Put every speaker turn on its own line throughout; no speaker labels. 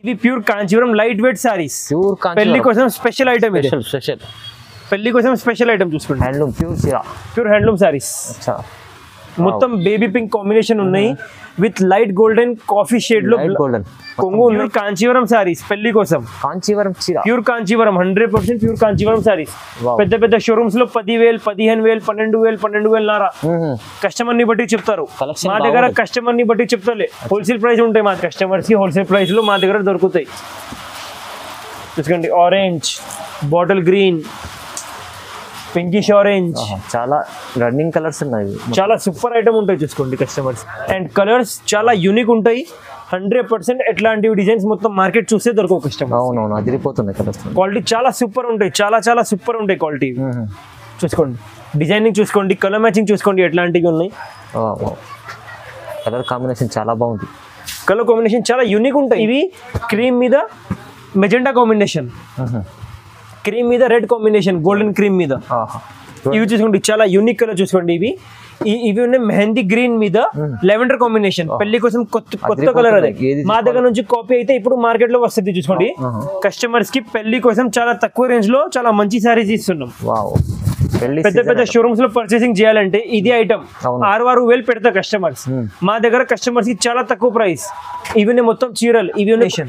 ఇది pure Kanchipuram light weight saris
pure
పెళ్లి కోసం స్పెషల్ ఐటమ్ ఇది
స్పెషల్ స్పెషల్
పెళ్లి కోసం స్పెషల్ ఐటమ్ చూసుకోండి
హ్యాండ్లూమ్ ప్యూర్ చీర
ప్యూర్ హ్యాండ్లూమ్ సారీస్
అచ్చా
మొత్తం బేబీ పింక్ కాంబినేషన్ ఉన్నాయి with light golden coffee shade లో
లైట్ గోల్డెన్
కొంగు ఉన్నాయి కాంచీవరం సారీస్ పెళ్లి కోసం
కాంచీవరం చీర
pure Kanjeevaram hundred percent pure Kanjeevaram sarees
Wow.
పెద్ద పెద్ద షోరూమ్స్ లో పదివేలు పదిహేను వేలు పన్నెండు వేలు పన్నెండు వేలు నారా
మ్మ్.
కస్టమర్ ని బట్టి చెప్తారు
Collection
మా దగ్గర
బాగుంది.
కస్టమర్ ని బట్టి చెప్తాలే హోల్సేల్ ప్రైస్ ఉంటాయి మా కస్టమర్స్ కి హోల్సేల్ ప్రైస్ లో మా దగ్గర దొరుకుతాయి చూసుకోండి orange bottle green pinkish orange
ఆహా, చాలా రన్నింగ్ కలర్స్ ఉన్నాయి
చాలా సూపర్ ఐటమ్ ఉంటాయి చూసుకోండి కస్టమర్స్ అండ్ కలర్స్ చాలా యూనిక్ ఉంటాయి హండ్రెడ్ పర్సెంట్ ఎట్లాంటివి డిజైన్స్ మొత్తం మార్కెట్ చూస్తే దొరకవు కస్టమర్
అవునవును అదిరిపోతున్నాయి కలర్స్
క్వాలిటీ చాలా సూపర్ ఉంటాయి చాలా చాలా సూపర్ ఉంటాయి క్వాలిటీ చూసుకోండి డిజైనింగ్ చూసుకోండి కలర్ మ్యాచింగ్ చూసుకోండి ఎట్లాంటివి ఉన్నాయి
కలర్ కాంబినేషన్ చాలా బాగుంది
కలర్ కాంబినేషన్ చాలా యూనిక్ ఉంటాయి ఇవి క్రీమ్ మీద మెజెండా కాంబినేషన్ క్రీమ్ మీద రెడ్ కాంబినేషన్ గోల్డెన్ క్రీమ్ మీద
ఆహా.
ఇవి చూసుకోండి చాలా యూనిక్ కలర్ చూసుకోండి ఇవి ఈ- ఇవి ఉన్నాయి మెహందీ గ్రీన్ మీద లెవెండర్ కాంబినేషన్ పెళ్లి కోసం కొత్త కొత్త కలర్ అదే
ఏది
మా దగ్గర నుంచి కాపీ అయితే ఇప్పుడు మార్కెట్ లో వస్తుంది చూసుకోండి కస్టమర్స్ కి పెళ్లి కోసం చాలా తక్కువ రేంజ్ లో చాలా మంచి సారీస్ ఇస్తున్నాం
వావ్ పెళ్లి
పెద్ద పెద్ద షోరూమ్స్ లో పర్చేసింగ్ చేయాలంటే ఇది ఐటమ్
అవును.
ఆరు ఆరు వేలు పెడతా కస్టమర్స్ మా దగ్గర కస్టమర్స్ కి చాలా తక్కువ ప్రైస్ ఇవి మొత్తం చీరలు ఇవి ఉన్నాయి.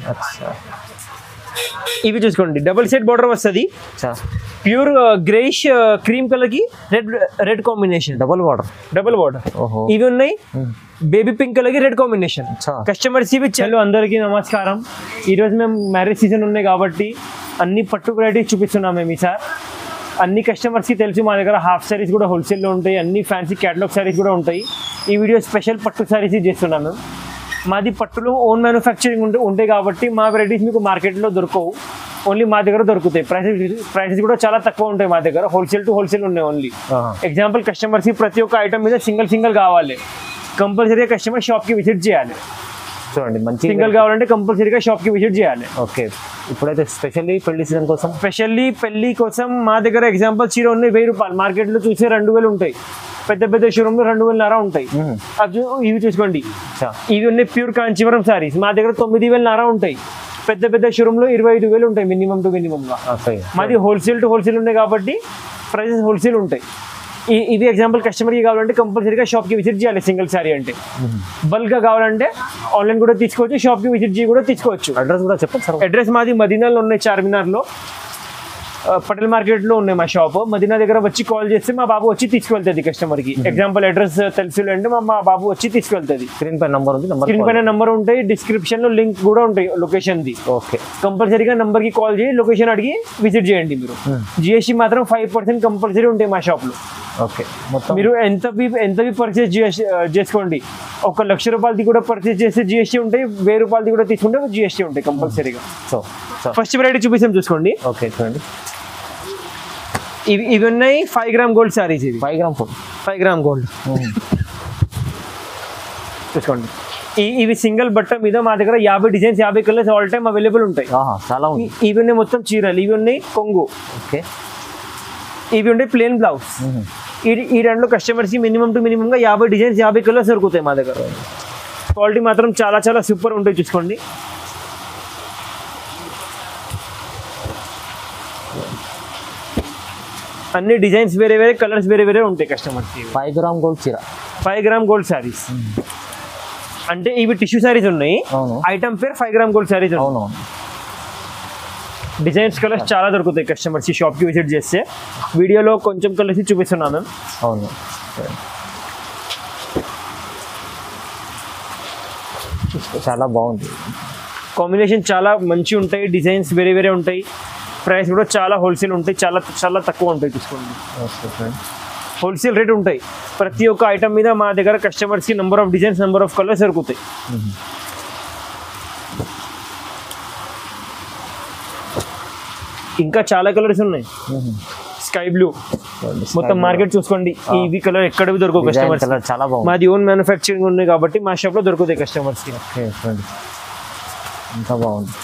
ఇవి చూసుకోండి డబుల్ సెట్ బార్డర్ వస్తుంది ప్యూర్ గ్రేష్ క్రీమ్ కలర్ కి red red combination
double water
double border
ఓహో
ఇవి ఉన్నాయి బేబీ పింక్ కలర్ కి రెడ్ కాంబినేషన్
అచ్చా.
కస్టమర్స్ ఇవి చలో అందరికీ నమస్కారం ఈ రోజు మేము మ్యారేజ్ సీజన్ ఉన్నాయి కాబట్టి అన్ని పట్టు వెరైటీస్ చూపిస్తున్నాం మేము ఈసారి అన్ని customers కి తెలుసు మా దగ్గర హాఫ్ సారీస్ కూడా హోల్సేల్లో ఉంటాయి అన్ని ఫ్యాన్సీ క్యాటలాగ్ సారీస్ కూడా ఉంటాయి ఈ వీడియో స్పెషల్ పట్టు సారీస్ చేస్తున్నాం మేము మాది పట్టులో ఓన్ మ్యానుఫ్యాక్చరింగ్ ఉంటే ఉంటాయి కాబట్టి మా వెరైటీస్ మీకు మార్కెట్లో దొరకవు ఓన్లీ మా దగ్గర దొరుకుతాయి ప్రైసెస్ ప్రైసెస్ కూడా చాలా తక్కువ ఉంటాయి మా దగ్గర హోల్సేల్ టు హోల్సేల్ ఉన్నాయి ఓన్లీ
ఆహా.
ఎగ్జాంపుల్ కస్టమర్స్కి ప్రతి ఒక్క ఐటమ్ మీద సింగిల్ సింగిల్ కావాలి కంపల్సరీగా కస్టమర్ షాప్కి విజిట్ చేయాలి
చూడండి మంచి
సింగిల్ కావాలంటే కంపల్సరీగా షాప్కి విజిట్ చేయాలి
ఓకే ఇప్పుడైతే స్పెషల్లీ పెళ్లి సీజన్ కోసం
స్పెషల్లీ పెళ్లి కోసం మా దగ్గర ఎగ్జాంపుల్ చీర ఉన్నాయి వెయ్యి రూపాయలు మార్కెట్లో చూసే రెండు వేలు ఉంటాయి పెద్ద పెద్ద షోరూమ్లో రెండు వేలు నర ఉంటాయి
మ్మ్.
అవి చూ- ఇవి చూసుకోండి
అచ్చా.
ఇవి ఉన్నాయి ప్యూర్ కాంచీవరం సారీస్ మా దగ్గర తొమ్మిది వేలు నర ఉంటాయి పెద్ద పెద్ద షోరూంలో ఇరవై ఐదు వేలు ఉంటాయి మినిమం టు మినిమంగా
ఆ, సరే.
మాది హోల్సేల్ టు హోల్సేల్ ఉన్నాయి కాబట్టి ప్రైసెస్ హోల్సేల్ ఉంటాయి ఈ ఇవి ఎగ్జాంపుల్ కస్టమర్కి కావాలంటే కంపల్సరీగా షాప్కి విజిట్ చేయాలి సింగిల్ సారీ అంటే బల్క్గా కావాలంటే ఆన్లైన్ కూడా తీసుకోవచ్చు షాప్కి విజిట్ చేసి కూడా తీసుకోవచ్చు
అడ్రస్ కూడా చెప్పండి సార్
అడ్రస్ మాది మదీనాలో ఉన్నాయి చార్మినార్లో ఆ, పటేల్ మార్కెట్లో ఉన్నాయి మా షాప్ మదీనా దగ్గర వచ్చి కాల్ చేస్తే మా బాబు వచ్చి తీసుకువెళ్తుంది కస్టమర్కి ఎగ్జాంపుల్ అడ్రస్ తెలుసు అంటే మా మా బాబు వచ్చి తీసుకువెళ్తుంది
స్క్రీన్ పై నంబర్ ఉంది నంబర్
స్క్రీన్ పైన నంబర్ ఉంటాయి డిస్క్రిప్షన్లో లింక్ కూడా ఉంటాయి లొకేషన్ది
ఓకే
కంపల్సరీగా నంబర్కి కాల్ చేసి లొకేషన్ అడిగి విజిట్ చేయండి మీరు జిఎస్టీ మాత్రం ఫైవ్ పర్సెంట్ కంపల్సరీ ఉంటాయి మా షాప్లో
ఓకే మొత్తం
మీరు ఎంత బి- ఎంత బి పర్చేస్ చేసుకోండి ఒక లక్ష రూపాయలది కూడా పర్చేస్ చేస్తే జిఎస్టీ ఉంటాయి వెయ్యి రూపాయలది కూడా తీసుకుంటే జిఎస్టీ ఉంటాయి కంపల్సరీగా
సో సో
ఫస్ట్ వెరైటీ చూపిస్తాం చూసుకోండి
ఓకే చూడండి
ఇవి ఇవి ఉన్నాయి ఫైవ్ గ్రామ్ గోల్డ్ సారీస్ ఇవి
five gram food
five gram gold చూసుకోండి ఈ ఇవి సింగిల్ బట్ట మీద మా దగ్గర యాభై డిజైన్స్ యాభై కలర్స్ ఆల్ టైమ్ అవైలబుల్ ఉంటాయి
ఆహా చాలా ఉంది
ఇ- ఇవి ఉన్నాయి మొత్తం చీరలు ఇవి ఉన్నాయి కొంగు
ఓకే
ఇవి ఉండే ప్లేన్ బ్లౌజ్ ఈ ఈ రెండు కస్టమర్స్కి మినిమం టు మినిమంగా యాభై డిజైన్స్ యాభై కలర్స్ దొరుకుతాయి మా దగ్గర క్వాలిటీ మాత్రం చాలా చాలా సూపర్ ఉంటాయి చూసుకోండి అన్ని డిజైన్స్ వేరే వేరే కలర్స్ వేరే వేరే ఉంటాయి కస్టమర్స్కి
ఫైవ్ గ్రామ్ గోల్డ్ చీర
ఫైవ్ గ్రామ్ గోల్డ్ శారీస్ అంటే ఇవి టిష్యూ శారీస్ ఉన్నాయి
అవును
ఐటమ్ పేరు ఫైవ్ గ్రామ్ గోల్డ్ శారీస్
అవునవును
డిజైన్స్ కలర్స్ చాలా దొరుకుతాయి కస్టమర్స్ ఈ షాప్కి విజిట్ చేస్తే వీడియోలో కొంచెం కలర్స్ చూపిస్తున్నాను
అవును చాలా బాగుంది
కాంబినేషన్ చాలా మంచి ఉంటాయి డిజైన్స్ వేరే వేరే ఉంటాయి ప్రైస్ కూడా చాలా హోల్సేల్ ఉంటాయి చాలా చాలా తక్కువ ఉంటాయి తీసుకోండి
ఓకే ఫ్రెండ్
హోల్సేల్ రేట్ ఉంటాయి ప్రతి ఒక్క ఐటమ్ మీద మా దగ్గర కస్టమర్స్కి number of designs number of colours దొరుకుతాయి ఇంకా చాలా కలర్స్ ఉన్నాయి స్కై బ్లూ మొత్తం మార్కెట్ చూసుకోండి ఇవి కలర్ ఎక్కడ దొరకవు కస్టమర్స్
కలర్ చాలా బాగుంది
మాది ఓన్ మ్యానుఫ్యాక్చరింగ్ ఉంది కాబట్టి మా షాప్లో దొరుకుతాయి కస్టమర్స్కి
ఓకే ఫ్రెండ్ ఎంత బాగుంది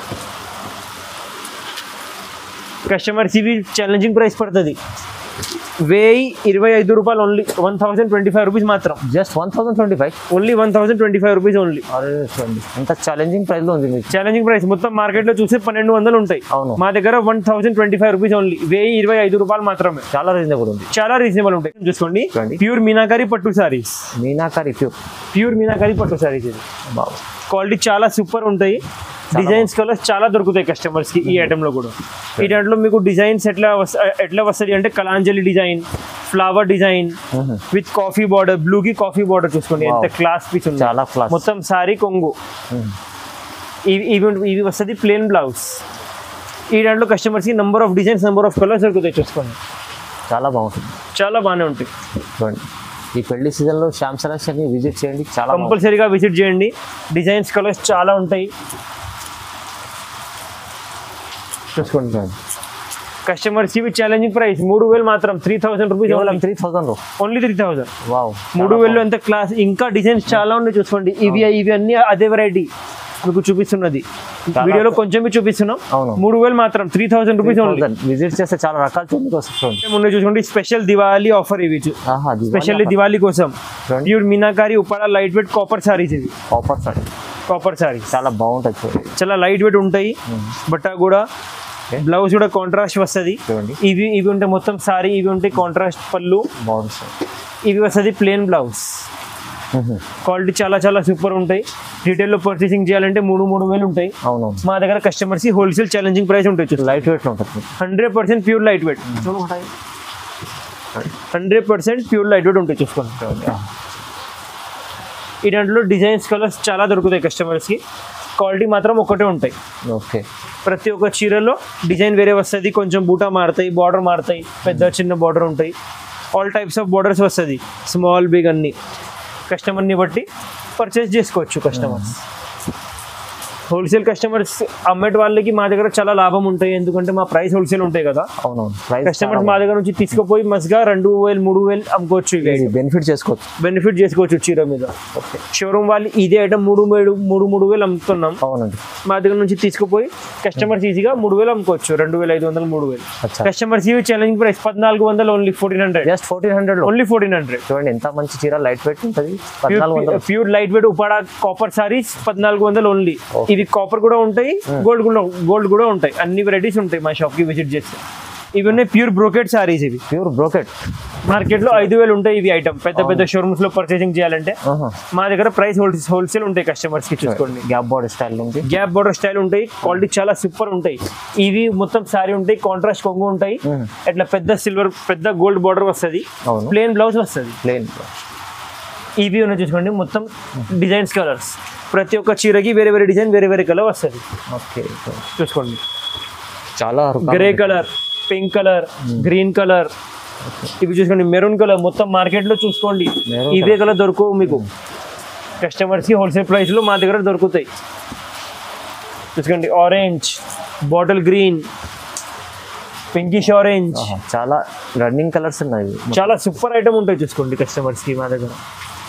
కస్టమర్స్ ఇవి ఛాలెంజింగ్ ప్రైస్ పడుతుంది వెయ్యి ఇరవై ఐదు రూపాయలు only one thousand twenty five rupees మాత్రం
just one thousand twenty five
only one thousand twenty five rupees only
అరే చూడండి ఎంత ఛాలెంజింగ్ ప్రైస్లో ఉంది మీకు
ఛాలెంజింగ్ ప్రైస్ మొత్తం మార్కెట్ లో చూస్తే పన్నెండు వందలు ఉంటాయి
అవును.
మా దగ్గర one thousand twenty five rupees only వెయ్యి ఇరవై ఐదు రూపాయలు మాత్రమే
చాలా రీజనబుల్ ఉంది
చాలా రీజనబుల్ ఉంటాయి చూసుకోండి
చూడండి.
ప్యూర్ మీనాకారి పట్టు sarees
meenakari pure
pure meenakari పట్టు సారీస్ ఇది
బాబు
క్వాలిటీ చాలా సూపర్ ఉంటాయి డిజైన్స్ కలర్స్ చాలా దొరుకుతాయి కస్టమర్స్ కి ఈ ఐటమ్ లో కూడా ఈ దాంట్లో మీకు డిజైన్స్ ఎట్లా వస్త- ఎట్లా వస్తుంది అంటే కలాంజలి design flower design with coffee border blue కి కాఫీ బార్డర్ చూసుకోండి ఎంత
Wow.
క్లాస్ పీస్ ఉంది
చాలా class.
మొత్తం సారీ కొంగు ఇవి ఇవి ఇవి వస్తుంది ప్లేన్ బ్లౌజ్ ఈ దాంట్లో కస్టమర్స్ కి number of designs number of colours దొరుకుతాయి చూసుకోండి
చాలా బాగుంటుంది
చాలా బాగానే ఉంటాయి
చూడండి ఈ పెళ్లి సీజన్లో శ్యామ్ సెలక్షన్ని విజిట్ చేయండి చాలా బాగుంటుంది.
కంపల్సరీగా విజిట్ చేయండి డిజైన్స్ కలర్స్ చాలా ఉంటాయి చూసుకోండి
చూడండి.
కస్టమర్స్ ఇవి ఛాలెంజింగ్ ప్రైస్ మూడు వేలు మాత్రం త్రీ థౌసండ్ రూపీస్
కేవలం three thousand
only three thousand
wow
మూడు వేలు ఎంత క్లాస్ ఇంకా డిజైన్స్ చాలా ఉన్నాయి చూసుకోండి ఇవి ఇవి అన్ని అదే వెరైటీ మీకు చూపిస్తున్నది వీడియోలో కొంచెం చూపిస్తున్నాం
అవును.
మూడు వేలు మాత్రం three thousand rupees only
visit చేస్తే చాలా రకాలు చూడండి వస్తుంది
ముందు చూసుకోండి స్పెషల్ దివాళీ ఆఫర్ ఇవి
ఆహా
స్పెషల్లీ దివాళీ కోసం
చూడండి.
Pure meenakari Uppada light weight copper sarees ఇవి
ఆఫర్ సార్
కాపర్ సారీస్
చాలా బాగుంటుంది చూడండి
చాలా లైట్ వెయిట్ ఉంటాయి బట్ట కూడా బ్లౌజ్ కూడా కాంట్రాస్ట్ వస్తుంది
చూడండి
ఇవి ఇవి ఉంటాయి మొత్తం సారీ ఇవి ఉంటాయి కాంట్రాస్ట్ పళ్ళు
బాగుంది సార్
ఇవి వస్తుంది ప్లేన్ బ్లౌజ్ క్వాలిటీ చాలా చాలా సూపర్ ఉంటాయి రీటైల్లో పర్చేసింగ్ చేయాలంటే మూడు మూడు వేలు ఉంటాయి
అవునవును
మా దగ్గర కస్టమర్స్ హోల్సేల్ ఛాలెంజింగ్ ప్రైస్ ఉంటాయి
లైట్ వెయిట్లో ఉంటుంది
hundred percent pure light weight hundred percent pure light weight ఉంటాయి చూసుకోండి ఈ దాంట్లో డిజైన్స్ కలర్స్ చాలా దొరుకుతాయి కస్టమర్స్కి క్వాలిటీ మాత్రం ఒకటే ఉంటాయి
ఓకే
ప్రతి ఒక్క చీరలో డిజైన్ వేరే వస్తుంది కొంచెం బూటా మారుతాయి బార్డర్ మారుతాయి పెద్ద చిన్న బార్డర్ ఉంటాయి ఆల్ టైప్స్ ఆఫ్ బార్డర్స్ వస్తుంది స్మాల్ బిగ్ అన్ని కస్టమర్ని బట్టి పర్చేస్ చేసుకోవచ్చు కస్టమర్స్ హోల్సేల్ కస్టమర్స్ అమ్మేటి వాళ్ళకి మా దగ్గర చాలా లాభం ఉంటాయి ఎందుకంటే మా ప్రైస్ హోల్సేల్ ఉంటాయి కదా
అవునవును ప్రైస్
కస్టమర్స్ మా దగ్గర నుంచి తీసుకుపోయి మస్గా రెండు వేలు మూడు వేలు అమ్ముకోవచ్చు ఇవి
బెనిఫిట్ చేసుకోవచ్చు
బెనిఫిట్ చేసుకోవచ్చు చీర మీద షోరూమ్ వాళ్ళు ఇదే ఐటమ్ మూడు మూడు మూడు మూడు వేలు అమ్ముతున్నాం
అవునండి
మా దగ్గర నుంచి తీసుకుపోయి కస్టమర్స్ ఈజీగా మూడు వేలు అమ్ముకోవచ్చు రెండు వేల ఐదు వందలు మూడు వేలు
అచ్చా
కస్టమర్స్ ఇవి ఛాలెంజ్ ప్రైస్ పద్నాలుగు వందలు only fourteen hundred
just fourteen హండ్రెడ్లో
ఓన్లీ ఫోర్టీన్ హండ్రెడ్
చూడండి ఎంత మంచి చీర లైట్ వెయిట్ ఉంటుంది పద్నాలుగు వందలు
pure light weight Uppada copper sarees పద్నాలుగు వందలు ఓన్లీ ఇవి కాపర్ కూడా ఉంటాయి గోల్డ్ కూడా గోల్డ్ కూడా ఉంటాయి అన్ని వెరైటీస్ ఉంటాయి మా షాప్ కి విజిట్ చేస్తే ఇవి ఉన్నాయి ప్యూర్ బ్రోకెట్ సారీస్ ఇవి
ప్యూర్ బ్రోకెట్
మార్కెట్ లో ఐదు వేలు ఉంటాయి ఇవి ఐటమ్ పెద్ద పెద్ద షోరూమ్స్ లో పర్చేసింగ్ చేయాలంటే మా దగ్గర ప్రైస్ హోల్సేల్ ఉంటాయి కస్టమర్స్ కి చూసుకోండి
గ్యాప్ బాడీ స్టైల్ ఉంది
గ్యాప్ బోర్డర్ స్టైల్ ఉంటాయి క్వాలిటీ చాలా సూపర్ ఉంటాయి ఇవి మొత్తం సారీ ఉంటాయి కాంట్రాస్ట్ కొంగు ఉంటాయి
Mhm.
ఇట్లా పెద్ద సిల్వర్ పెద్ద గోల్డ్ బార్డర్ వస్తుంది
అవును
ప్లేన్ బ్లౌజ్ వస్తుంది
ప్లేన్
ఇవి ఉన్నాయి చూసుకోండి మొత్తం డిజైన్స్ కలర్స్ ప్రతి ఒక్క చీరకి వేరే వేరే డిజైన్ వేరే వేరే కలర్ వస్తుంది
ఓకే
చూసుకోండి
చాలా
grey colour pink colour green colour ఇవి చూసుకోండి మెరూన్ కలర్ మొత్తం మార్కెట్ లో చూసుకోండి
Maroon
ఇవే కలర్ దొరకవు మీకు కస్టమర్స్ కి హోల్సేల్ ప్రైస్ లో మా దగ్గర దొరుకుతాయి చూసుకోండి orange bottle green pinkish orange
ఆహా, చాలా రన్నింగ్ కలర్స్ ఉన్నాయి
చాలా సూపర్ ఐటమ్ ఉంటాయి చూసుకోండి కస్టమర్స్ కి మా దగ్గర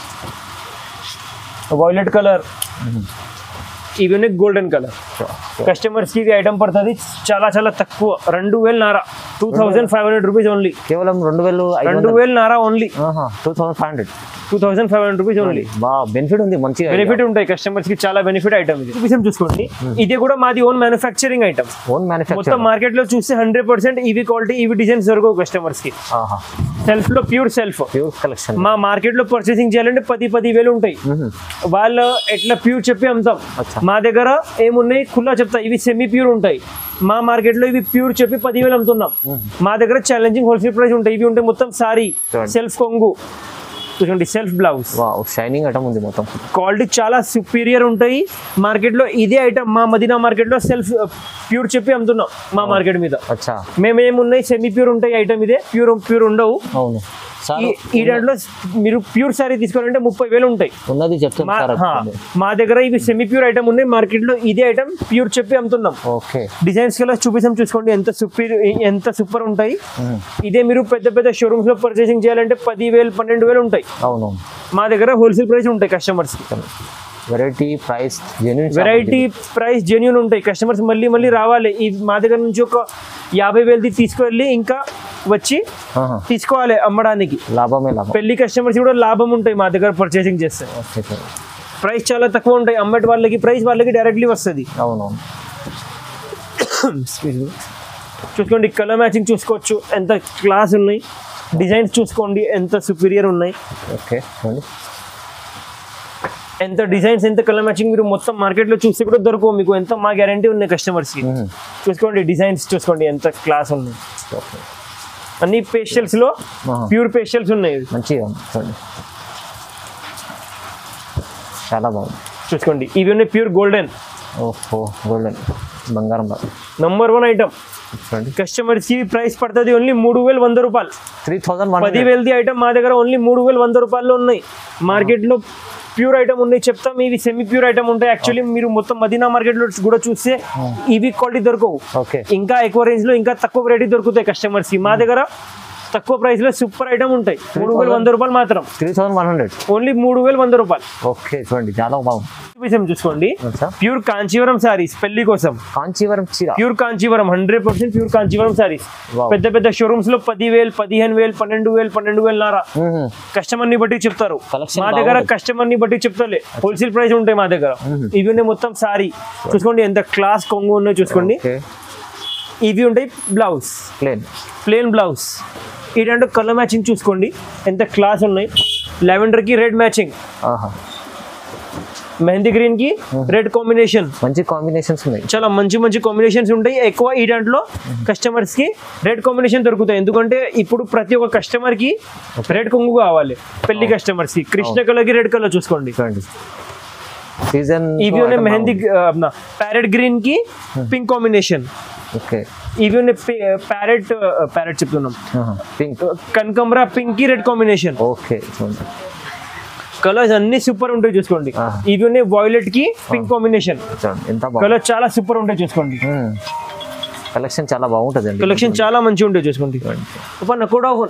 వైలెట్ కలర్ ఇవన్నీ గోల్డెన్ కలర్ కస్టమర్స్ కి ఇది ఐటమ్ పడుతుంది చాలా చాలా తక్కువ రెండు వేలు నారా two thousand five hundred rupees only
కేవలం రెండు వేలు ఐదు
రెండు వేలు నారా only
two thousand five hundred
two thousand five hundred rupees only
బా బెనిఫిట్ ఉంది మంచిగా
బెనిఫిట్ ఉంటాయి కస్టమర్స్ కి చాలా బెనిఫిట్ ఐటమ్ ఇది చూపిస్తాం చూసుకోండి ఇది కూడా మాది ఓన్ మ్యానుఫ్యాక్చరింగ్ ఐటమ్
ఓన్
మొత్తం
మ్యానుఫ్యాక్చర్
మార్కెట్ లో చూస్తే హండ్రెడ్ పర్సెంట్ ఇవి క్వాలిటీ ఇవి డిజైన్స్ దొరకవు కస్టమర్స్ కి సెల్ఫ్ లో ప్యూర్ సెల్ఫ్
ప్యూర్ కలెక్షన్
మా మార్కెట్ లో పర్చేసింగ్ చేయాలంటే పది పది వేలు ఉంటాయి వాళ్ళు ఎట్లా ప్యూర్ చెప్పి అమ్ముతాం
అచ్చా.
మా దగ్గర ఏమున్నాయి ఖుల్లా చెప్తా ఇవి సెమీ ప్యూర్ ఉంటాయి మా మార్కెట్ లో ఇవి ప్యూర్ చెప్పి పదివేలు అమ్ముతున్నాం మా దగ్గర ఛాలెంజింగ్ హోల్సేల్ ప్రైస్ ఉంటాయి ఇవి ఉంటాయి మొత్తం సారీ
చూడండి.
సెల్ఫ్ కొంగు చూడండి సెల్ఫ్ బ్లౌజ్
వా షైనింగ్ ఐటమ్ ఉంది మొత్తం
క్వాలిటీ చాలా సుపీరియర్ ఉంటాయి మార్కెట్ లో ఇదే ఐటమ్ మా మదీనా మార్కెట్ లో సెల్ఫ్ ప్యూర్ చెప్పి అమ్ముతున్నాం మా మార్కెట్ మీద
అచ్చా
మేమేమున్నాయి సెమీ ప్యూర్ ఉంటాయి ఐటమ్ ఇదే ప్యూర్ ప్యూర్ ఉండవు
అవును సార్
ఈ- ఈ దాంట్లో మీరు ప్యూర్ సారీ తీసుకోవాలంటే ముప్పై వేలు ఉంటాయి
ఉన్నది చెప్తాను
మా
సార్
హా, మా దగ్గర ఇవి సెమీ ప్యూర్ ఐటమ్ ఉన్నాయి మార్కెట్ లో ఇదే ఐటమ్ ప్యూర్ చెప్పి అమ్ముతున్నాం
ఓకే
డిజైన్స్ కల్లా చూపిస్తాం చూసుకోండి ఎంత సూపర్ ఎంత సూపర్ ఉంటాయి ఇదే మీరు పెద్ద పెద్ద షోరూమ్స్ లో పర్చేసింగ్ చేయాలంటే పది వేలు పన్నెండు వేలు ఉంటాయి
అవును
మా దగ్గర హోల్సేల్ ప్రైస్ ఉంటాయి customers
variety price genuine
variety price genuine ఉంటాయి కస్టమర్స్ మళ్ళీ మళ్ళీ రావాలి ఈ మా దగ్గర నుంచి ఒక యాభై వేలది తీసుకువెళ్ళి ఇంకా వచ్చి తీసుకోవాలి అమ్మడానికి
లాభమే లాభం
పెళ్లి కస్టమర్స్ కూడా లాభం ఉంటాయి మా దగ్గర పర్చేసింగ్ చేస్తే
ఓకే సార్
ప్రైస్ చాలా తక్కువ ఉంటాయి అమ్మటి వాళ్ళకి ప్రైస్ వాళ్ళకి డైరెక్ట్లీ వస్తుంది
అవునవును
చూసుకోండి కలర్ మ్యాచింగ్ చూసుకోవచ్చు ఎంత క్లాస్ ఉన్నాయి డిజైన్స్ చూసుకోండి ఎంత సుపీరియర్ ఉన్నాయి
ఓకే చూడండి
ఎంత డిజైన్స్ ఎంత కలర్ మ్యాచింగ్ మీరు మొత్తం మార్కెట్లో చూస్తే కూడా దొరకవు మీకు ఎంత మా గ్యారంటీ ఉన్నాయి కస్టమర్స్కి
మ్మ్.
చూసుకోండి డిజైన్స్ చూసుకోండి ఎంత క్లాస్ ఉన్నాయి
ఓకే
అన్ని పేస్టల్స్ లో
ఆహా.
ప్యూర్ పేస్టల్స్ ఉన్నాయి ఇవి.
మంచిగా ఉంది చూడండి చాలా బాగుంది
చూసుకోండి ఇవి ఉన్నాయి ప్యూర్ గోల్డెన్
ఓహో గోల్డెన్ బంగారం బాగా
నంబర్ వన్ ఐటమ్
చూడండి
కస్టమర్స్ కి ప్రైస్ పడుతుంది ఓన్లీ మూడు వేలు వంద రూపాయలు
త్రీ థౌజండ్ వన్
పది వేలది ఐటమ్ మా దగ్గర ఓన్లీ మూడు వేలు వంద రూపాయల్లో ఉన్నాయి మార్కెట్లో ప్యూర్ ఐటమ్ ఉన్నాయి చెప్తాం ఇవి సెమీ ప్యూర్ ఐటమ్ ఉంటాయి యాక్చువల్లీ మీరు మొత్తం మదీనా మార్కెట్లో కూడా చూస్తే ఇవి క్వాలిటీ దొరకవు
ఓకే
ఇంకా ఎక్కువ రేంజ్ లో ఇంకా తక్కువ వెరైటీ దొరుకుతాయి కస్టమర్స్ కి మా దగ్గర తక్కువ ప్రైస్ లో సూపర్ ఐటమ్ ఉంటాయి మూడు వేలు వంద రూపాయలు మాత్రం
three thousand one hundred
only మూడు వేలు వంద రూపాయలు
ఓకే చూడండి చాలా బాగుంది
విషయం చూసుకోండి
సార్
ప్యూర్ కాంచీవరం సారీస్ పెళ్లి కోసం
కాంచీవరం చీర
pure Kanjeevaram hundred percent pure Kanjeevaram sarees
Wow.
పెద్ద పెద్ద షోరూమ్స్ లో పది వేలు పదిహేను వేలు పన్నెండు వేలు పన్నెండు వేలు నారా
మ్మ్.
కస్టమర్ ని బట్టి చెప్తారు
Collection
మా దగ్గర
బాగుంది.
కస్టమర్ ని బట్టి చెప్తాలే హోల్సేల్ ప్రైస్ ఉంటాయి మా దగ్గర ఇవి ఉన్నాయి మొత్తం సారీ చూసుకోండి ఎంత క్లాస్ కొంగు ఉన్నాయో చూసుకోండి
ఓకే
ఇవి ఉంటాయి బ్లౌజ్
ప్లేన్
ప్లేన్ బ్లౌజ్ ఇలాంటి కలర్ మ్యాచింగ్ చూసుకోండి ఎంత క్లాస్ ఉన్నాయి లెవెండర్ కి రెడ్ మ్యాచింగ్
ఆహా
మెహందీ గ్రీన్ కి రెడ్ కాంబినేషన్
మంచి కాంబినేషన్స్ ఉన్నాయి
చాలా మంచి మంచి కాంబినేషన్స్ ఉంటాయి ఎక్కువ ఈ దాంట్లో కస్టమర్స్ కి రెడ్ కాంబినేషన్ దొరుకుతాయి ఎందుకంటే ఇప్పుడు ప్రతి ఒక్క కస్టమర్ కి రెడ్ కొంగు కావాలి పెళ్లి కస్టమర్స్ కి కృష్ణ కలర్ కి రెడ్ కలర్ చూసుకోండి
చూడండి సీజన్
ఇవి ఉన్నాయి మెహందీ ప్యారెట్ గ్రీన్ కి పింక్ కాంబినేషన్
ఓకే
ఇవి ఉన్నాయి ప్యారెట్ ప్యారెట్ చెప్తున్నాం
పింక్
కనకంబరా పింక్ కి రెడ్ కాంబినేషన్
ఓకే చూడండి
కలర్స్ అన్ని సూపర్ ఉంటాయి చూసుకోండి
ఆహా.
ఇవి ఉన్నాయి వాయిలెట్ కి పింక్ కాంబినేషన్
చూడండి ఎంత బాగుంది
కలర్ చాలా సూపర్ ఉంటాయి చూసుకోండి
కలెక్షన్ చాలా బాగుంటుంది అండి
కలెక్షన్ చాలా మంచిగా ఉంటాయి చూసుకోండి ఇప్పుడు నాకు కూడా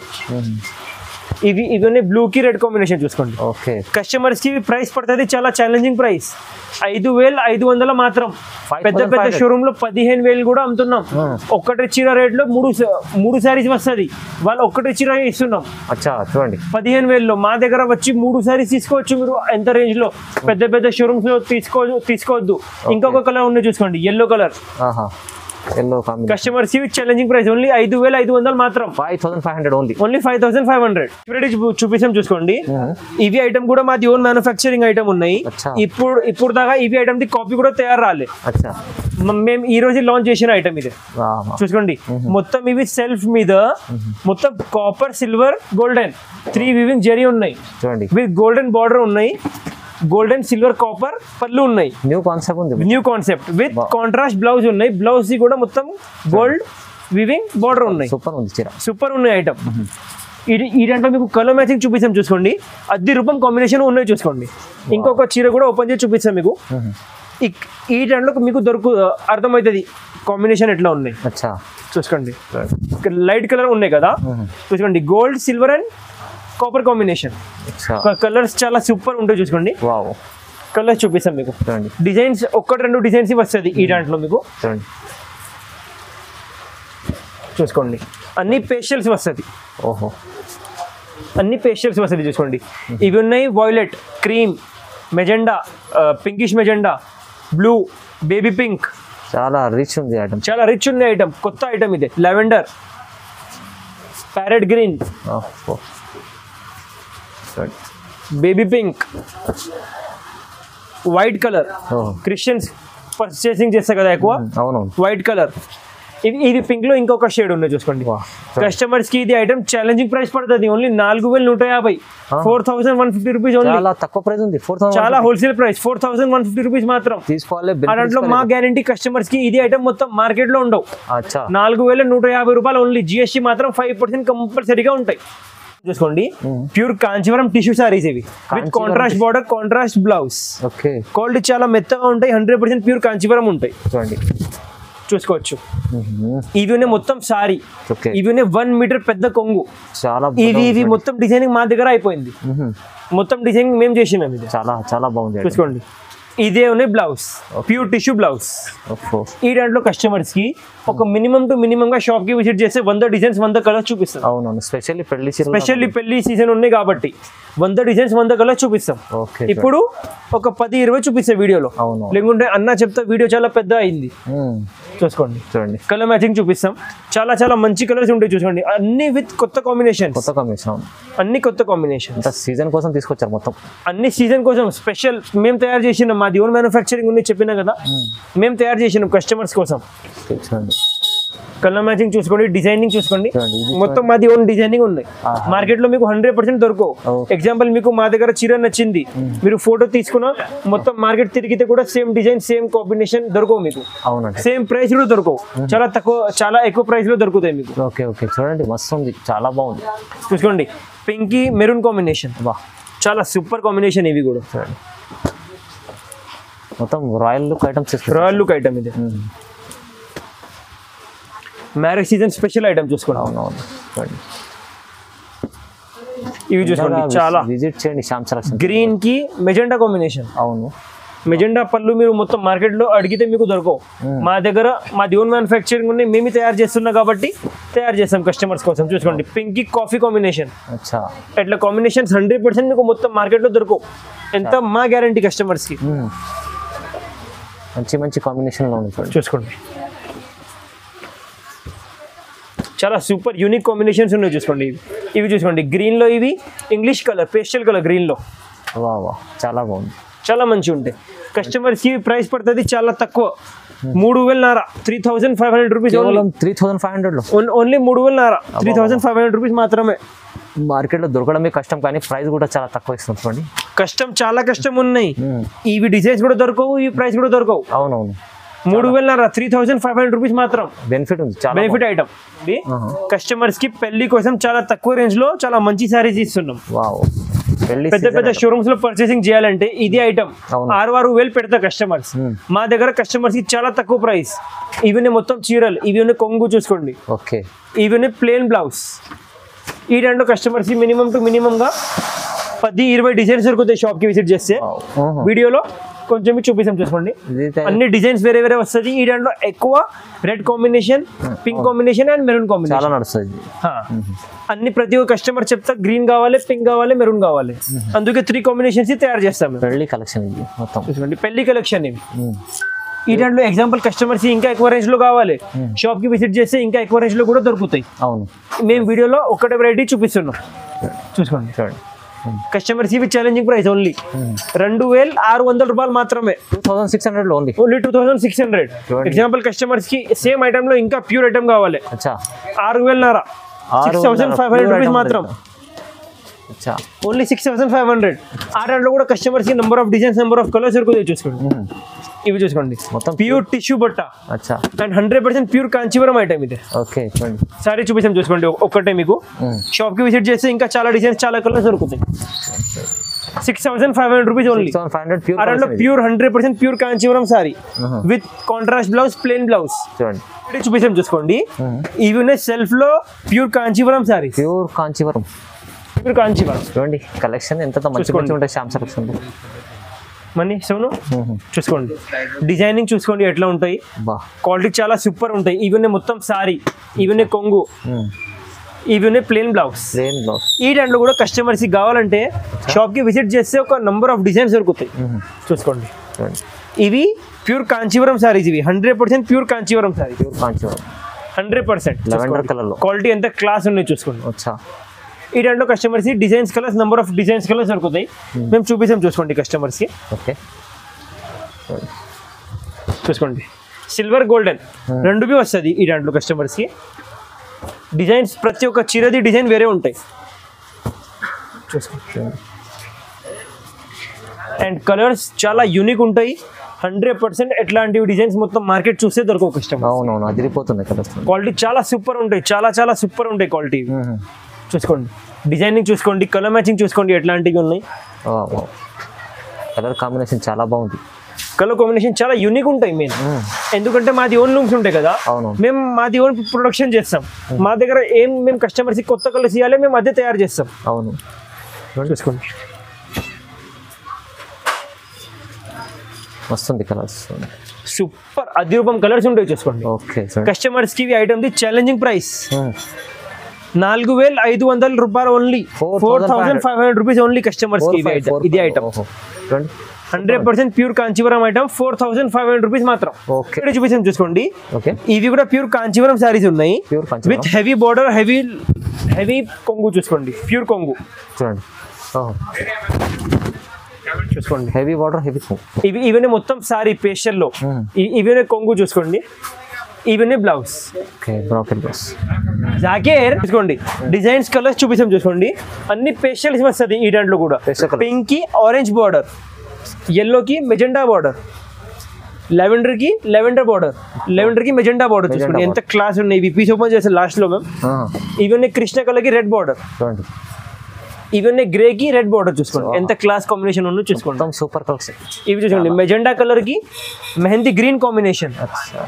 ఇవి ఇవి ఉన్నాయి బ్లూ కి రెడ్ కాంబినేషన్ చూసుకోండి
ఓకే
కస్టమర్స్ కి ప్రైస్ పడుతుంది చాలా ఛాలెంజింగ్ ప్రైస్ ఐదు వేలు ఐదు వందల మాత్రం
Five
పెద్ద
thousand
పెద్ద
five hundred.
షోరూమ్ లో పదిహేను వేలు కూడా అమ్ముతున్నాం
Hmm.
ఒక్కటి చీర రేట్ లో మూడు స- మూడు సారీస్ వస్తుంది వాళ్ళు ఒక్కటి చీర ఇస్తున్నాం
అచ్చా చూడండి
పదిహేను వేలలో మా దగ్గర వచ్చి మూడు సారీస్ తీసుకోవచ్చు మీరు ఎంత రేంజ్ లో పెద్ద పెద్ద షోరూమ్స్ లో తీసుకో తీసుకోవద్దు ఇంకొక కలర్ ఉంది చూసుకోండి ఎల్లో కలర్
ఆహా yellow combination
customers challenging price only ఐదు వేల ఐదు వందలు మాత్రం
five thousand five hundred only
only five thousand five hundred చూడండి చూపిస్తాం చూసుకోండి ఇవి ఐటమ్ కూడా మాది ఓన్ మ్యానుఫ్యాక్చరింగ్ ఐటమ్ ఉన్నాయి
అచ్చా.
ఇప్పుడు ఇప్పుడు దాకా ఇవి ఐటమ్ ది కాపీ కూడా తయారు రాలే
అచ్చా
మ- మేము ఈ రోజు లాంచ్ చేసిన ఐటమ్ ఇది
ఆహా.
చూసుకోండి మొత్తం ఇవి సెల్ఫ్ మీద మొత్తం copper silver golden three weaving zari ఉన్నాయి
చూడండి
విత్ గోల్డెన్ బార్డర్ ఉన్నాయి గోల్డెన్ సిల్వర్ కాపర్ పళ్ళు ఉన్నాయి
న్యూ కాన్సెప్ట్ ఉంది
new concept with contrast blouse ఉన్నాయి బ్లౌజ్ కూడా మొత్తం గోల్డ్ వివింగ్ బార్డర్ ఉన్నాయి
సూపర్ ఉంది చీర
సూపర్ ఉన్నాయి ఐటమ్ ఇది ఈ దాంట్లో మీకు కలర్ మ్యాచింగ్ చూపిస్తాం చూసుకోండి అద్దె రూపం కాంబినేషన్ ఉన్నాయి చూసుకోండి ఇంకొక చీర కూడా ఓపెన్ చేసి చూపిస్తాం మీకు ఇక్- ఈ దాంట్లో మీకు దొరుకు అర్థమవుతుంది కాంబినేషన్ ఎట్లా ఉన్నాయి
అచ్చా
చూసుకోండి లైట్ కలర్ ఉన్నాయి కదా చూసుకోండి gold silver and copper combination
అచ్చా
కలర్స్ చాలా సూపర్ ఉంటాయి చూసుకోండి
వావ్
కలర్స్ చూపిస్తాం మీకు
చూడండి
డిజైన్స్ ఒక్కటి రెండు డిజైన్స్ వస్తుంది ఈ దాంట్లో మీకు
చూడండి
చూసుకోండి అన్ని పేస్టల్స్ వస్తుంది
ఓహో
అన్ని పేస్టల్స్ వస్తుంది చూసుకోండి ఇవి ఉన్నాయి violet cream magenta pinkish magenta blue baby pink
చాలా రిచ్ ఉంది ఐటమ్
చాలా రిచ్ ఉన్న ఐటమ్ కొత్త ఐటమ్ ఇది లెవెండర్ ప్యారెట్ గ్రీన్
ఓహో చూడండి
బేబీ పింక్ వైట్ కలర్
ఓహో
క్రిస్టియన్స్ పర్చేసింగ్ చేస్తారు కదా ఎక్కువ
అవునవును
వైట్ కలర్ ఇది ఇది పింక్ లో ఇంకొక షేడ్ ఉంది చూసుకోండి
Wow.
కస్టమర్స్ కి ఇది ఐటమ్ ఛాలెంజింగ్ ప్రైస్ పడుతుంది ఓన్లీ నాలుగు వేల నూట యాభై four thousand one fifty rupees only
చాలా తక్కువ ప్రైస్ ఉంది ఫోర్ థౌసండ్
చాలా wholesale price four thousand one fifty rupees మాత్రం
తీసుకోవాలి
ఆ దాంట్లో మా గ్యారంటీ కస్టమర్స్ కి ఇది ఐటమ్ మొత్తం మార్కెట్ లో ఉండవు
అచ్చా
నాలుగు వేల నూట యాభై రూపాయలు ఓన్లీ జిఎస్టీ మాత్రం ఫైవ్ పర్సెంట్ కంపల్సరీగా ఉంటాయి చూసుకోండి ప్యూర్ కాంచీవరం టిష్యూ సారీస్ ఇవి with
Kanjeevaram
contrast border contrast blouse
okay
quality చాలా మెత్తగా ఉంటాయి హండ్రెడ్ పర్సెంట్ ప్యూర్ కాంచీవరం ఉంటాయి
చూడండి
చూసుకోవచ్చు ఇవి ఉన్నాయి మొత్తం సారీ
ఓకే
ఇవి ఉన్నాయి వన్ మీటర్ పెద్ద కొంగు
చాలా
ఇది ఇది మొత్తం డిజైనింగ్ మా దగ్గర అయిపోయింది
మ్మ్.
మొత్తం డిజైనింగ్ మేము చేసినాం ఇది
చాలా చాలా బాగుంది item.
చూసుకోండి ఇదే ఉన్నాయి బ్లౌజ్ ప్యూర్ టిష్యూ బ్లౌజ్
ఓహో
ఈ దాంట్లో కస్టమర్స్ కి ఒక మినిమం టు మినిమం గా షాప్ కి విజిట్ చేస్తే వంద డిజైన్స్ వంద కలర్స్ చూపిస్తాం
అవునవును స్పెషల్లీ పెళ్లి చీరలు
స్పెషల్లీ పెళ్లి సీజన్ ఉన్నాయి కాబట్టి వంద డిజైన్స్ వంద కలర్స్ చూపిస్తాం
ఓకే
ఇప్పుడు ఒక పది ఇరవై చూపిస్తాం వీడియోలో
అవును
లేకుంటే అన్న చెప్తా వీడియో చాలా పెద్ద అయింది
మ్మ్.
చూసుకోండి
చూడండి
కలర్ మ్యాచింగ్ చూపిస్తాం చాలా చాలా మంచి కలర్స్ ఉంటాయి చూసుకోండి అన్ని విత్ కొత్త కాంబినేషన్
కొత్త కాంబినేషన్ అవును
అన్ని కొత్త కాంబినేషన్
అంత సీజన్ కోసం తీసుకొచ్చారు మొత్తం
అన్ని సీజన్ కోసం స్పెషల్ మేము తయారు చేసినాం మాది ఓన్ మ్యానుఫ్యాక్చరింగ్ ఉంది చెప్పినా కదా మేము తయారు చేసినాం కస్టమర్స్ కోసం
చూడండి
కలర్ మ్యాచింగ్ చూసుకోండి డిజైనింగ్ చూసుకోండి
చూడండి ఇది
మొత్తం మాది ఓన్ డిజైనింగ్ ఉన్నాయి
ఆహా.
మార్కెట్ లో మీకు హండ్రెడ్ పర్సెంట్ దొరకవు
Okay.
ఎగ్జాంపుల్ మీకు మా దగ్గర చీర నచ్చింది మీరు ఫోటో తీసుకున్నా మొత్తం మార్కెట్ తిరిగితే కూడా సేమ్ డిజైన్ సేమ్ కాంబినేషన్ దొరకవు మీకు
అవునండి
సేమ్ ప్రైస్ కూడా దొరకవు చాలా తక్కువ చాలా ఎక్కువ ప్రైస్ లో దొరుకుతాయి మీకు
ఓకే ఓకే చూడండి మస్తు ఉంది చాలా బాగుంది
చూసుకోండి పింకీ మెరూన్ కాంబినేషన్
బా
చాలా సూపర్ కాంబినేషన్ ఇవి కూడా
చూడండి మొత్తం రాయల్ లుక్ ఐటమ్స్ తీసుకొచ్చారు
రాయల్ లుక్ ఐటమ్ ఇది
మ్మ్.
మ్యారేజ్ సీజన్ స్పెషల్ ఐటమ్ చూసుకోండి
అవునవును చూడండి
ఇవి చూసుకోండి చాలా
విజిట్ చేయండి శ్యామ్ సెలక్షన్
గ్రీన్ కి మెజెండా కాంబినేషన్
అవును
మెజెండా పళ్ళు మీరు మొత్తం మార్కెట్ లో అడిగితే మీకు దొరకవు మా దగ్గర మా ఓన్ మ్యానుఫ్యాక్చరింగ్ ఉన్నాయి మేమే తయారు చేస్తున్నాం కాబట్టి తయారు చేస్తాం కస్టమర్స్ కోసం చూసుకోండి పింక్ కాఫీ కాంబినేషన్
అచ్చా
ఇట్లా కాంబినేషన్స్ హండ్రెడ్ పర్సెంట్ మీకు మొత్తం మార్కెట్ లో దొరకవు ఎంత మా గ్యారంటీ కస్టమర్స్ కి
మ్మ్. మంచి మంచి కాంబినేషన్లో ఉంది చూడండి
చూసుకోండి చాలా సూపర్ యూనిక్ కాంబినేషన్స్ ఉన్నాయి చూసుకోండి ఇవి ఇవి చూసుకోండి గ్రీన్ లో ఇవి English colour pastel colour green లో
వా వా చాలా బాగుంది
చాలా మంచిగా ఉంటాయి కస్టమర్స్ కి ప్రైస్ పడుతుంది చాలా తక్కువ మూడు వేల నారా three thousand five hundred rupees
కేవలం త్రీ థౌసండ్ ఫైవ్ హండ్రెడ్లో
ఓన్లీ మూడు వేల నారా three thousand five hundred rupees మాత్రమే
మార్కెట్లో దొరకడమే కష్టం కానీ ప్రైస్ కూడా చాలా తక్కువ ఇస్తుంది చూడండి
కష్టం చాలా కష్టం ఉన్నాయి
మ్మ్.
ఇవి డిజైన్స్ కూడా దొరకవు ఈ ప్రైస్ కూడా దొరకవు
అవునవును
మూడు వేల నారా three thousand five hundred rupees మాత్రం
బెనిఫిట్ ఉంది చాలా
బెనిఫిట్ ఐటమ్
ఆహా.
కస్టమర్స్ కి పెళ్లి కోసం చాలా తక్కువ రేంజ్ లో చాలా మంచి సారీస్ ఇస్తున్నాం
వావ్ పెళ్లి
పెద్ద పెద్ద షోరూమ్స్ లో పర్చేసింగ్ చేయాలంటే ఇది ఐటమ్
అవును.
ఆరు ఆరు వేలు పెడతా కస్టమర్స్
Hmm.
మా దగ్గర కస్టమర్స్ కి చాలా తక్కువ ప్రైస్ ఇవన్నీ మొత్తం చీరలు ఇవన్నీ కొంగు చూసుకోండి
ఓకే
ఇవన్నీ ప్లేన్ బ్లౌజ్ ఈ రెండు కస్టమర్స్ కి మినిమం టు మినిమం గా పది ఇరవై డిజైన్స్ దొరుకుతాయి షాప్ కి విజిట్ చేస్తే
ఆహా.
వీడియోలో కొంచెం మీకు చూపిస్తాం చూసుకోండి
ఇదైతే
అన్ని డిజైన్స్ వేరే వేరే వస్తుంది ఈ దాంట్లో ఎక్కువ red combination pink combination and maroon combination
చాలా నడుస్తుంది ఇది.
అన్ని ప్రతి ఒక్క కస్టమర్ చెప్తా గ్రీన్ కావాలి పింక్ కావాలి మెరూన్ కావాలి అందుకే త్రీ కాంబినేషన్స్ తయారు చేస్తాం మేము
పెళ్లి కలెక్షన్ ఇది మొత్తం
చూసుకోండి పెళ్లి కలెక్షన్ ఇవి
మ్మ్.
ఈ దాంట్లో ఎగ్జాంపుల్ కస్టమర్స్ ఇంకా ఎక్కువ రేంజ్ లో కావాలి షాప్ కి విజిట్ చేస్తే ఇంకా ఎక్కువ రేంజ్ లో కూడా దొరుకుతాయి
అవును
మేము వీడియోలో ఒకటే వెరైటీ చూపిస్తున్నాం చూసుకోండి
చూడండి
కస్టమర్స్ ఇవి ఛాలెంజింగ్ ప్రైస్ ఓన్లీ రెండు వేల ఆరు వందల రూపాయలు మాత్రమే
టూ థౌసండ్ సిక్స్ హండ్రెడ్లో only
only two thousand six hundred
చూడండి.
ఎగ్జాంపుల్ కస్టమర్స్ కి సేమ్ ఐటమ్ లో ఇంకా ప్యూర్ ఐటమ్ కావాలి
అచ్చా
ఆరు వేలన్నర
ఆరు
six thousand five hundred rupees మాత్రం
అచ్చా
only six thousand five hundred ఆ దాంట్లో కూడా కస్టమర్స్ కి number of designs number of colours దొరుకుతాయి చూసుకోండి
మ్మ్.
ఇవి చూసుకోండి
మొత్తం
ప్యూర్ టిష్యూ బట్ట
అచ్చా
and hundred percent pure Kanjeevaram item ఇది
ఓకే చూడండి
సారీ చూపిస్తాం చూసుకోండి ఒ- ఒక్కటే మీకు
మ్మ్.
షాప్ కి విజిట్ చేస్తే ఇంకా చాలా డిజైన్స్ చాలా కలర్స్ దొరుకుతాయి six thousand five hundred rupees only
six thousand five hundred pure
ఆ దాంట్లో pure hundred percent pure Kanjeevaram sari
ఆహా.
With contrast blouse plain blouse
చూడండి
చూపిస్తాం చూసుకోండి
మ్మ్.
ఇవి ఉన్నాయి సెల్ఫ్ లో pure Kanjeevaram sari
pure Kanjeevaram
pure Kanjeevaram
చూడండి కలెక్షన్ ఎంత మంచి
చూసుకోండి.
మంచి ఉంటాయి శ్యామ్ సెలక్షన్
మనీ సోను చూసుకోండి డిజైనింగ్ చూసుకోండి ఎట్లా ఉంటాయి
బా
క్వాలిటీ చాలా సూపర్ ఉంటాయి ఇవన్నీ మొత్తం సారీ ఇవన్నీ కొంగు ఇవన్నీ ప్లేన్ బ్లౌజ్
ప్లేన్ బ్లౌజ్
ఈ దాంట్లో కూడా కస్టమర్స్ కి కావాలంటే షాప్ కి విజిట్ చేస్తే ఒక నంబర్ ఆఫ్ డిజైన్స్ దొరుకుతాయి చూసుకోండి
చూడండి
ఇవి ప్యూర్ కాంచీవరం సారీస్ ఇవి hundred percent pure Kanjeevaram sari
pure Kanjeevaram
hundred percent
lavender colour లో
క్వాలిటీ ఎంత క్లాస్ ఉన్నాయి చూసుకోండి
వచ్చా
ఈ దాంట్లో కస్టమర్స్ కి designs colours number of designs colours దొరుకుతాయి మేము చూపిస్తాం చూసుకోండి కస్టమర్స్ కి
ఓకే
చూసుకోండి సిల్వర్ గోల్డెన్ రెండు బి వస్తుంది ఈ దాంట్లో కస్టమర్స్ కి డిజైన్స్ ప్రతి ఒక్క చీరది డిజైన్ వేరే ఉంటాయి చూసుకోండి అండ్ కలర్స్ చాలా యూనిక్ ఉంటాయి హండ్రెడ్ పర్సెంట్ ఎట్లాంటివి డిజైన్స్ మొత్తం మార్కెట్ చూస్తే దొరకవు కస్టమర్
అవునవును అదిరిపోతుంది కదా
క్వాలిటీ చాలా సూపర్ ఉంటాయి చాలా చాలా సూపర్ ఉంటాయి క్వాలిటీ చూసుకోండి డిజైనింగ్ చూసుకోండి కలర్ మ్యాచింగ్ చూసుకోండి ఎట్లాంటివి ఉన్నాయి
కలర్ కాంబినేషన్ చాలా బాగుంది
కలర్ కాంబినేషన్ చాలా యూనిక్ ఉంటాయి మెయిన్ ఎందుకంటే మాది ఓన్ లూమ్స్ ఉంటాయి కదా
అవును
మేము మాది ఓన్ ప్రొడక్షన్ చేస్తాం మా దగ్గర ఏం మేము కస్టమర్స్కి కొత్త కలర్స్ ఇవ్వాలి మేము అదే తయారు చేస్తాం
అవును
చూసుకోండి
వస్తుంది కలర్స్
సూపర్ అదిరూపం కలర్స్ ఉంటాయి చూసుకోండి
ఓకే చూడండి
కస్టమర్స్ కి ఐటమ్ ది ఛాలెంజింగ్ ప్రైస్
మ్మ్.
నాలుగు వేల ఐదు వందల రూపాయలు only four thousand five hundred rupees only customers
Four
కి
five, four
ఇది
five.
ఐటమ్
ఓహో. చూడండి
hundred percent pure Kanjeevaram item four thousand five hundred rupees మాత్రం
ఓకే
ఇక్కడ చూపించాం చూసుకోండి
ఓకే
ఇవి కూడా ప్యూర్ కాంచీవరం శారీస్ ఉన్నాయి
ప్యూర్ పంచ
with heavy border heavy heavy కొంగు చూసుకోండి ప్యూర్ కొంగు
చూడండి ఓహో
చూసుకోండి
హెవీ వాటర్ హెవీ
ఇవి ఇవన్నీ మొత్తం సారీ పేస్టల్లో
Hmm.
ఇవన్నీ కొంగు చూసుకోండి ఇవన్నీ బ్లౌజ్
ఓకే బ్రోకెన్ బాస్
జాకేర్ చూసుకోండి డిజైన్స్ కలర్స్ చూపిస్తాం చూసుకోండి అన్ని పేస్టల్స్ వస్తుంది ఈ దాంట్లో కూడా
Pastel colours.
పింక్ కి ఆరెంజ్ బార్డర్ ఎల్లోకి మెజెండా బార్డర్ లెవెండర్ కి లెవెండర్ బార్డర్ లెవెండర్ కి మెజెండా బార్డర్ చూసుకోండి ఎంత క్లాస్ ఉన్నాయి ఇవి పీస్ ఓపెన్ చేస్తే లాస్ట్ లో మేము ఇవన్నీ కృష్ణ కలర్ కి రెడ్ బార్డర్
చూడండి
ఇవన్నీ గ్రే కి రెడ్ బార్డర్ చూసుకోండి ఎంత క్లాస్ కాంబినేషన్ ఉందో చూసుకోండి
మొత్తం సూపర్ కలర్స్
ఇవి చూసుకోండి మెజెండా కలర్ కి మెహందీ గ్రీన్ కాంబినేషన్
అచ్చా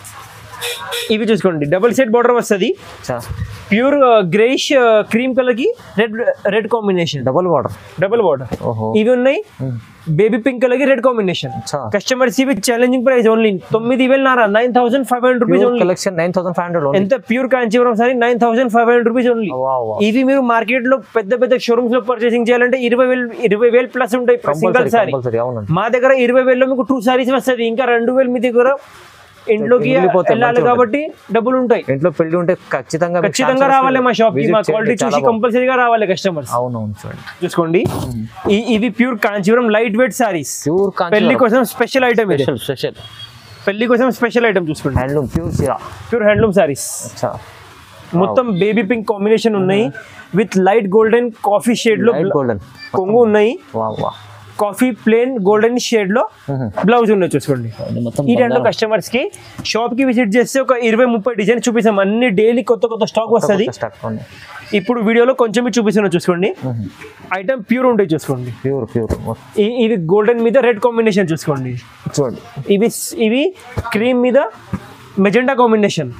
ఇవి చూసుకోండి డబుల్ సెట్ బార్డర్ వస్తుంది
అచ్చా
ప్యూర్ గ్రేష్ క్రీమ్ కలర్ కి red red combination
double water
double border
ఓహో
ఇవి ఉన్నాయి బేబీ పింక్ కలర్ కి రెడ్ కాంబినేషన్
అచ్చా
కస్టమర్స్ ఇవి ఛాలెంజింగ్ ప్రైస్ ఓన్లీ తొమ్మిది వేల నారా nine thousand five hundred rupees only
collection nine thousand five hundred
ఎంత pure Kanjeevaram sari nine thousand five hundred rupees only ఇవి మీరు మార్కెట్ లో పెద్ద పెద్ద షోరూమ్స్ లో పర్చేసింగ్ చేయాలంటే ఇరవై వేలు ఇరవై వేలు ప్లస్ ఉంటాయి సింగల్ సారీ
కంపల్సరీ అవునండి
మా దగ్గర ఇరవై వేలలో మీకు టూ సారీస్ వస్తుంది ఇంకా రెండు వేలు మీ దగ్గర ఇంట్లోకి
మిగిలిపోతాయి,
వెళ్ళాలి
మంచిగా
కాబట్టి డబ్బులు ఉంటాయి
ఇంట్లో పెళ్లి ఉంటే ఖచ్చితంగా మీకు
ఖచ్చితంగా
chances
రావాలి మా షాప్ కి
visit
మా
చేయండి.
క్వాలిటీ
చాలా
చూసి
బాగుంది.
కంపల్సరీగా రావాలి కస్టమర్స్
అవునవును చూడండి
చూసుకోండి ఈ- ఇవి pure Kanjeevaram light weight saris
pure
పెళ్లి కోసం స్పెషల్ ఐటమ్ ఇది
స్పెషల్ స్పెషల్
పెళ్లి కోసం స్పెషల్ ఐటమ్ చూసుకోండి
హ్యాండ్లూమ్ ప్యూర్ చీర
ప్యూర్ హ్యాండ్లూమ్ సారీస్
అచ్చా
మొత్తం బేబీ పింక్ కాంబినేషన్ ఉన్నాయి with light golden coffee shade లో
లైట్ గోల్డెన్
కొంగు ఉన్నాయి
వా వా
కాఫీ ప్లేన్ గోల్డెన్ షేడ్ లో బ్లౌజ్ ఉన్నాయి చూసుకోండి
మొత్తం
ఈ రెండు కస్టమర్స్ కి షాప్ కి విజిట్ చేస్తే ఒక ఇరవై ముప్పై డిజైన్ చూపిస్తాం అన్ని డైలీ కొత్త కొత్త స్టాక్ వస్తుంది
స్టాక్ ఉంది
ఇప్పుడు వీడియోలో కొంచెం చూపిస్తున్నా చూసుకోండి ఐటమ్ ప్యూర్ ఉంటాయి చూసుకోండి
ప్యూర్ ప్యూర్
ఈ- ఇవి గోల్డెన్ మీద రెడ్ కాంబినేషన్ చూసుకోండి
చూడండి
ఇవి ఇవి క్రీమ్ మీద మెజెండా కాంబినేషన్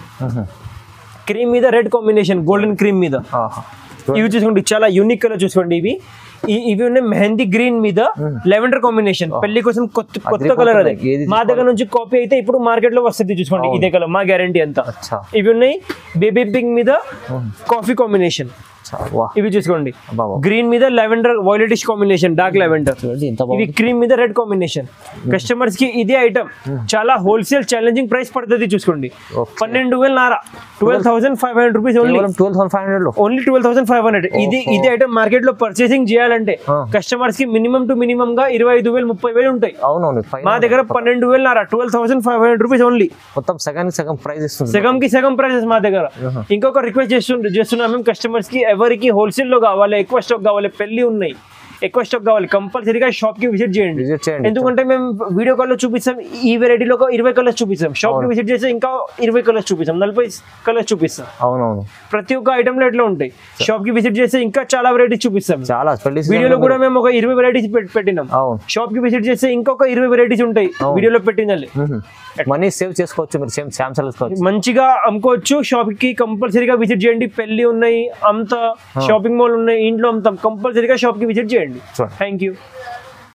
క్రీమ్ మీద రెడ్ కాంబినేషన్ గోల్డెన్ క్రీమ్ మీద
ఆహా
ఇవి చూసుకోండి చాలా యూనిక్ కలర్ చూసుకోండి ఇవి ఈ- ఇవి ఉన్నాయి మెహందీ గ్రీన్ మీద లెవెండర్ కాంబినేషన్ పెళ్లి కోసం కొత్త కొత్త కలర్ అదే
ఏది
మా దగ్గర నుంచి కాపీ అయితే ఇప్పుడు మార్కెట్ లో వస్తుంది చూసుకోండి ఇదే కలర్ మా గ్యారంటీ అంతా
అచ్చా
ఇవి ఉన్నాయి బేబీ పింక్ మీద కాఫీ కాంబినేషన్
అచ్చా వా
ఇవి చూసుకోండి
బాబా
గ్రీన్ మీద lavender violetish combination dark lavender
చూడండి ఎంత
ఇవి
బాగుంది
క్రీమ్ మీద రెడ్ కాంబినేషన్ కస్టమర్స్ కి ఇదే ఐటమ్ చాలా హోల్సేల్ ఛాలెంజింగ్ ప్రైస్ పడుతుంది చూసుకోండి
Okay.
పన్నెండు వేల నారా twelve thousand five hundred rupees only
కేవలం ట్వెల్వ్ థౌసండ్ ఫైవ్ హండ్రెడ్ లో
only twelve thousand five hundred ఇది
ఓహో.
ఇది ఐటమ్ మార్కెట్ లో పర్చేసింగ్ చేయాలంటే
ఆ.
కస్టమర్స్ కి మినిమం టు మినిమం గా ఇరవై ఐదు వేలు ముప్పై వేలు ఉంటాయి
అవునవును ఫైవ్
మా దగ్గర పన్నెండు వేలు నారా twelve thousand five hundred rupees only
మొత్తం సగానికి సగం ప్రైస్ ఇస్తుంది
సగం కి సగం ప్రైసెస్ మా దగ్గర ఇంకొక రిక్వెస్ట్ చేస్తు చేస్తున్నాం మేము కస్టమర్స్ కి ఎవరికి హోల్సేల్ లో కావాలి ఎక్కువ స్టాక్ కావాలి పెళ్లి ఉన్నాయి ఎక్కువ స్టాక్ కావాలి కంపల్సరీగా షాప్ కి విజిట్ చేయండి
విజిట్ చేయండి
ఎందుకంటే మేము వీడియో కాల్ లో చూపిస్తాం ఈ వెరైటీలో ఒక ఇరవై కలర్స్ చూపిస్తాం షాప్ కి విజిట్ చేస్తే ఇంకా ఇరవై కలర్స్ చూపిస్తాం నలభై కలర్స్ చూపిస్తాం
అవునవును
ప్రతి ఒక్క ఐటమ్ లో ఎట్లా ఉంటాయి షాప్ కి విజిట్ చేస్తే ఇంకా చాలా వెరైటీస్ చూపిస్తాం
చాలా పెళ్లి season
వీడియోలో
లో
కూడా మేము ఒక ఇరవై వెరైటీస్ పెట్టినాం
అవును
షాప్ కి విజిట్ చేస్తే ఇంకొక ఇరవై వెరైటీస్ ఉంటాయి వీడియోలో పెట్టినది
మనీ సేవ్ చేసుకోవచ్చు మీరు సేమ్ శాంసంగ్ తీసుకోవచ్చు
మంచిగా అమ్ముకోవచ్చు షాప్ కి కంపల్సరీగా విజిట్ చేయండి పెళ్లి ఉన్నాయి అంత షాపింగ్ మాల్ ఉన్నాయి ఇంట్లో అమ్ముతాం కంపల్సరీగా షాప్ కి విజిట్ చేయండి
చూడండి
థ్యాంక్ యూ